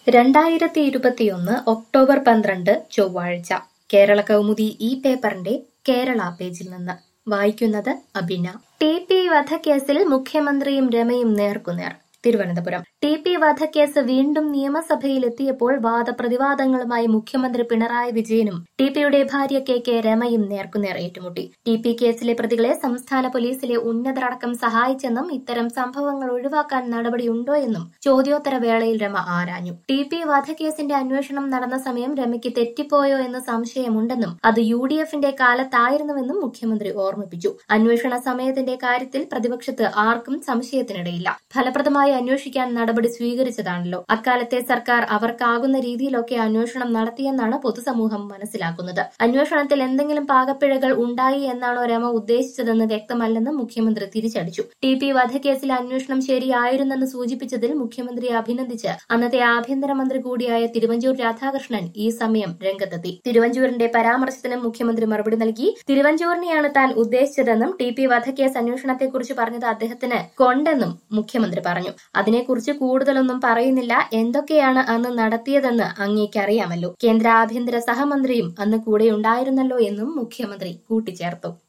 രണ്ടായിരത്തി ഇരുപത്തിയൊന്ന് ഒക്ടോബർ പന്ത്രണ്ട് ചൊവ്വാഴ്ച കേരള കൗമുദി ഈ പേപ്പറിന്റെ കേരള പേജിൽ നിന്ന് വായിക്കുന്നത് അബിന ടി പി വധക്കേസിൽ മുഖ്യമന്ത്രിയും രമയും നേർക്കുനേർ തിരുവനന്തപുരം ടി പി വധക്കേസ് വീണ്ടും നിയമസഭയിലെത്തിയപ്പോൾ വാദപ്രതിവാദങ്ങളുമായി മുഖ്യമന്ത്രി പിണറായി വിജയനും ടി പിയുടെ ഭാര്യ കെ കെ രമയും നേർക്കുനേർ ഏറ്റുമുട്ടി ടി പി കേസിലെ പ്രതികളെ സംസ്ഥാന പോലീസിലെ ഉന്നതരടക്കം സഹായിച്ചെന്നും ഇത്തരം സംഭവങ്ങൾ ഒഴിവാക്കാൻ നടപടിയുണ്ടോ എന്നും ചോദ്യോത്തര വേളയിൽ രമ ആരാഞ്ഞു ടി പി വധക്കേസിന്റെ അന്വേഷണം നടന്ന സമയം രമയ്ക്ക് തെറ്റിപ്പോയോ എന്ന് സംശയമുണ്ടെന്നും അത് യു ഡി എഫിന്റെ കാലത്തായിരുന്നുവെന്നും മുഖ്യമന്ത്രി ഓർമ്മിപ്പിച്ചു അന്വേഷണ സമയത്തിന്റെ കാര്യത്തിൽ പ്രതിപക്ഷത്ത് ആർക്കും സംശയത്തിനിടയില്ല ഫലപ്രദമായി അന്വേഷിക്കാൻ നടപടി സ്വീകരിച്ചതാണല്ലോ അക്കാലത്തെ സർക്കാർ അവർക്കാകുന്ന രീതിയിലൊക്കെ അന്വേഷണം നടത്തിയെന്നാണ് പൊതുസമൂഹം മനസ്സിലാക്കുന്നത് അന്വേഷണത്തിൽ എന്തെങ്കിലും പാകപ്പിഴകൾ ഉണ്ടായി എന്നാണോ രമ ഉദ്ദേശിച്ചതെന്ന് വ്യക്തമല്ലെന്ന് മുഖ്യമന്ത്രി തിരിച്ചടിച്ചു ടി പി വധക്കേസിലെ അന്വേഷണം ശരിയായിരുന്നെന്ന് സൂചിപ്പിച്ചതിൽ മുഖ്യമന്ത്രിയെ അഭിനന്ദിച്ച് അന്നത്തെ ആഭ്യന്തരമന്ത്രി കൂടിയായ തിരുവഞ്ചൂർ രാധാകൃഷ്ണൻ ഈ സമയം രംഗത്തെത്തി തിരുവഞ്ചൂരിന്റെ പരാമർശത്തിന് മുഖ്യമന്ത്രി മറുപടി നൽകി തിരുവഞ്ചൂരിനെയാണ് താൻ ഉദ്ദേശിച്ചതെന്നും ടി പി വധക്കേസ് അന്വേഷണത്തെക്കുറിച്ച് പറഞ്ഞത് അദ്ദേഹത്തിന് കൊണ്ടെന്നും മുഖ്യമന്ത്രി പറഞ്ഞു അതിനെക്കുറിച്ച് കൂടുതലൊന്നും പറയുന്നില്ല എന്തൊക്കെയാണ് അന്ന് നടത്തിയതെന്ന് അങ്ങേക്കറിയാമല്ലോ കേന്ദ്ര ആഭ്യന്തര സഹമന്ത്രിയും അന്ന് കൂടെയുണ്ടായിരുന്നല്ലോ എന്നും മുഖ്യമന്ത്രി കൂട്ടിച്ചേർത്തു